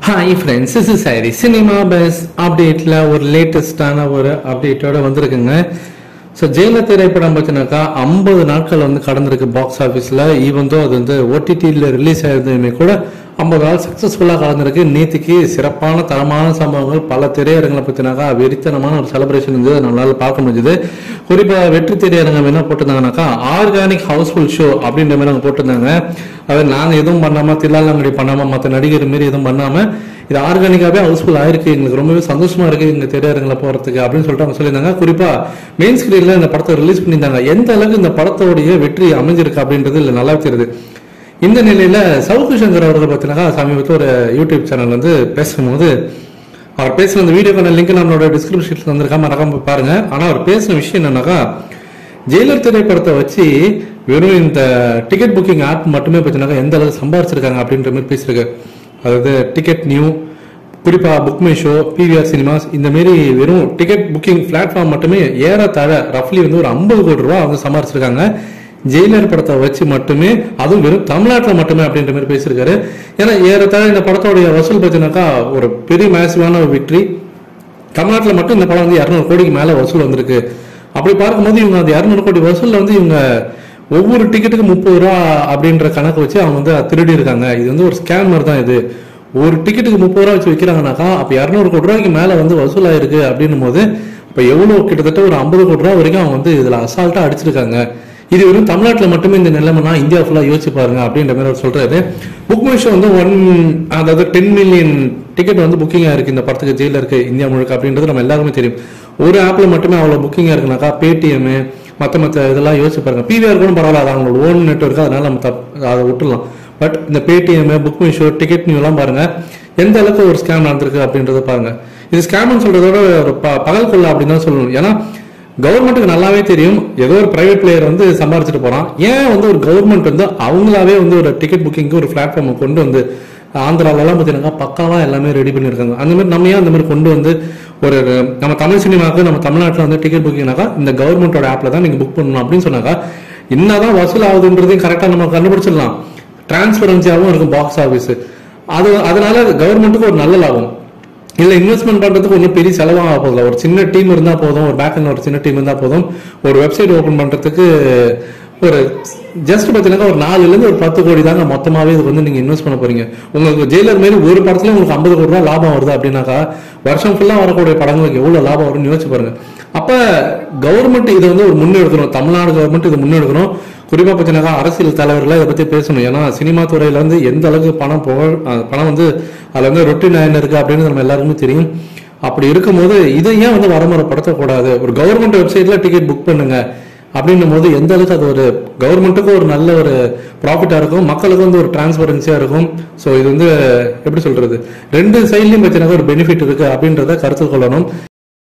hi friends is sorry cinema buzz அப்டேட்டில் ஒரு லேட்டஸ்டான ஒரு அப்டேட்டோட வந்திருக்குங்க ஸோ ஜெயில திரைப்படம் பார்த்தினாக்கா ஐம்பது நாட்கள் வந்து கடந்திருக்கு பாக்ஸ் ஆஃபீஸில் ஈவந்தோ அது வந்து ஓடிடியில் ரிலீஸ் ஆயிருந்ததுமே கூட ஐம்பது நாள் சக்ஸஸ்ஃபுல்லாக கலந்துருக்கு நேற்றுக்கு சிறப்பான தரமான சம்பவங்கள் பல திரையரங்களை பற்றினாக்கா வெறித்தனமான ஒரு செலிப்ரேஷன் இருந்தது அது நம்மளால பார்க்க முடிஞ்சுது குறிப்பாக வெற்றி திரையரங்கம் என்ன போட்டிருந்தாங்கனாக்கா ஆர்கானிக் ஹவுஸ்ஃபுல் ஷோ அப்படின்ற மாதிரி அவங்க போட்டிருந்தாங்க அது நாங்கள் எதுவும் பண்ணாமல் தில்லாலங்கடி பண்ணாமல் மற்ற நடிகர் மாரி எதுவும் பண்ணாமல் இது ஆர்கானிக்காகவே ஹவுஸ்ஃபுல் ஆயிருக்கு எங்களுக்கு ரொம்பவே சந்தோஷமா இருக்கு இந்த திரையரங்கில் போகிறதுக்கு அப்படின்னு சொல்லிட்டு அவங்க சொல்லியிருந்தாங்க குறிப்பாக மெயின் ஸ்க்ரீனில் இந்த படத்தை ரிலீஸ் பண்ணியிருந்தாங்க எந்த அளவுக்கு இந்த படத்தோடைய வெற்றி அமைஞ்சிருக்கு அப்படின்றது இல்லை நல்லா தெரியுது இந்த நிலையில சவுக்கு சங்கர் அவர்கள் பார்த்தீங்கன்னா சமீபத்தில் ஒரு யூடியூப் சேனல் வந்து பேசும்போது அவர் பேசின அந்த வீடியோக்கான லிங்க் நம்மளோட டிஸ்கிரிப்ஷன்ல வந்திருக்காம மறக்காம போய் பாருங்க ஆனா அவர் பேசின விஷயம் என்னன்னாக்கா ஜெயிலர் திரைப்படத்தை வச்சு வெறும் இந்த டிக்கெட் புக்கிங் ஆப் மட்டுமே பார்த்தீங்கன்னா எந்த அளவுக்கு சம்பாரிச்சிருக்காங்க அப்படின்ற மாதிரி பேசியிருக்கு அதாவது டிக்கெட் நியூ குறிப்பா book my show PVR cinemas இந்த மாரி வெறும் டிக்கெட் புக்கிங் பிளாட்ஃபார்ம் மட்டுமே ஏறத்தாழ ரஃப்லி வந்து ஒரு ஐம்பது கோடி ரூபா வந்து சம்பாரிச்சிருக்காங்க ஜெயிலர் படத்தை வச்சு மட்டுமே அதுவும் வெறும் தமிழ்நாட்டில் மட்டுமே அப்படின்ற மாதிரி பேசியிருக்காரு ஏன்னா ஏறத்தாழ இந்த படத்தோடைய வசூல் பார்த்தீங்கன்னாக்கா ஒரு பெரிய மேசிவான ஒரு விக்ட்ரி தமிழ்நாட்டில் மட்டும் இந்த படம் வந்து இரநூறு கோடிக்கு மேலே வசூல் வந்திருக்கு அப்படி பார்க்கும்போது இவங்க அந்த இரநூறு கோடி வசூலில் வந்து இவங்க ஒவ்வொரு டிக்கெட்டுக்கு முப்பது ரூபா அப்படின்ற கணக்கு வச்சு அவங்க வந்து திருடி இருக்காங்க இது வந்து ஒரு ஸ்கேம் மாதிரி தான் இது ஒரு டிக்கெட்டுக்கு முப்பது ரூபா வச்சு விற்கிறாங்கனாக்கா அப்போ இரநூறு கோடி ரூபாய்க்கு மேலே வந்து வசூலாயிருக்கு அப்படின்னும் போது இப்போ எவ்வளோ கிட்டத்தட்ட ஒரு ஐம்பது கோடி ரூபா வரைக்கும் அவங்க வந்து இதில் அசால்ட்டாக அடிச்சிருக்காங்க இது வெறும் தமிழ்நாட்டில் மட்டுமே இந்த நிலைமைனா இந்தியா ஃபுல்லாக யோசிச்சு பாருங்க அப்படின்ற மாதிரி அவர் சொல்றாரு புக் மை ஷோ வந்து ஒன் அதாவது டென் மில்லியன் டிக்கெட் வந்து புக்கிங் ஆயிருக்கு இந்த படத்துக்கு ஜெயில இருக்கு இந்தியா முழுக்க அப்படின்றது நம்ம எல்லாருமே தெரியும் ஒரு ஆப்ல மட்டுமே அவ்வளோ புக்கிங் இருக்குனாக்கா பேடிஎம் மற்ற மற்ற இதெல்லாம் யோசிச்சு பாருங்க பிவிஆர் கூட பரவாயில்ல அது அவங்களோட ஓன் நெட்ஒர்க் அதனால நம்ம தப் அதை விட்டுலாம் பட் இந்த Paytm book my show ticket நியூலாம் பாருங்க எந்த அளவுக்கு ஒரு ஸ்கேம் நடந்திருக்கு அப்படின்றத பாருங்க இது ஸ்கேம்னு சொல்றதோட ஒரு ப- பகல் கொள்ள அப்படின்னு தான் சொல்லணும் ஏன்னா கவர்மெண்ட்டுக்கு நல்லாவே தெரியும் ஏதோ ஒரு பிரைவேட் பிளேயர் வந்து சம்பாரிச்சிட்டு போறான் ஏன் வந்து ஒரு கவர்மெண்ட் வந்து அவங்களாவே வந்து ஒரு டிக்கெட் புக்கிங்க்கு ஒரு பிளாட்ஃபார்ம் கொண்டு வந்து ஆந்திராலலாம் பார்த்தீங்கன்னா பக்காவா எல்லாமே ரெடி பண்ணியிருக்காங்க அந்த மாதிரி நம்ம ஏன் அந்த மாதிரி கொண்டு வந்து ஒரு நம்ம தமிழ் சினிமாவுக்கு நம்ம தமிழ்நாட்டில் வந்து டிக்கெட் புக்கிங்னாக்கா இந்த கவர்மெண்டோட ஆப்ல தான் நீங்க புக் பண்ணணும் அப்படின்னு சொன்னாக்கா என்னதான் வசூல் ஆகுதுன்றதையும் கரெக்டாக நம்ம கண்டுபிடிச்சிடலாம் டிரான்ஸ்பரன்சியாகவும் இருக்கும் பாக்ஸ் ஆஃபீஸ் அது அதனால கவர்மெண்ட்டுக்கு ஒரு நல்ல லாபம் இல்ல இன்வெஸ்ட்மெண்ட் பண்றதுக்கு ஒன்றும் பெரிய செலவாக போதில்ல ஒரு சின்ன டீம் இருந்தா போதும் ஒரு பேக் ஒரு சின்ன டீம் இருந்தா போதும் ஒரு வெப்சைட் ஓபன் பண்றதுக்கு ஒரு ஜஸ்ட் பார்த்தீங்கன்னா ஒரு நாலுல இருந்து ஒரு பத்து கோடி தாங்க மொத்தமாவே இதுக்கு வந்து நீங்க இன்வெஸ்ட் பண்ண போறீங்க உங்களுக்கு ஜெயிலர் மாரி ஒரு படத்துல உங்களுக்கு ஐம்பது கோடி ரூபாய் லாபம் வருது அப்படின்னாக்கா வருஷம் ஃபுல்லா வரக்கூடிய படங்களுக்கு எவ்வளவு லாபம் வரும்னு யோசிச்சு பாருங்க அப்ப கவர்மெண்ட் இதை வந்து ஒரு முன்னெடுக்கணும் தமிழ்நாடு கவர்மெண்ட் இதை முன்னெடுக்கணும் குறிப்பா பார்த்தீங்கன்னா அரசியல் தலைவர்கள் இதை பத்தி பேசணும் ஏன்னா சினிமா துறையில வந்து எந்த அளவுக்கு பணம் போக அஹ் பணம் வந்து அதுல வந்து ரொட்டின் ஆயின் இருக்கு அப்படின்னு நம்ம எல்லாருக்குமே தெரியும் அப்படி இருக்கும்போது இதை ஏன் வந்து வரமுறைப்படுத்தக்கூடாது ஒரு கவர்மெண்ட் வெப்சைட்ல டிக்கெட் புக் பண்ணுங்க அப்படின்னும் போது எந்த அளவுக்கு அது ஒரு கவர்மெண்ட்டுக்கும் ஒரு நல்ல ஒரு ப்ராஃபிட்டா இருக்கும் மக்களுக்கு வந்து ஒரு டிரான்ஸ்பரன்சியா இருக்கும் ஸோ இது வந்து எப்படி சொல்றது ரெண்டு சைட்லயும் பார்த்தீங்கன்னா ஒரு பெனிஃபிட் இருக்கு அப்படின்றத கருத்தில் கொள்ளணும்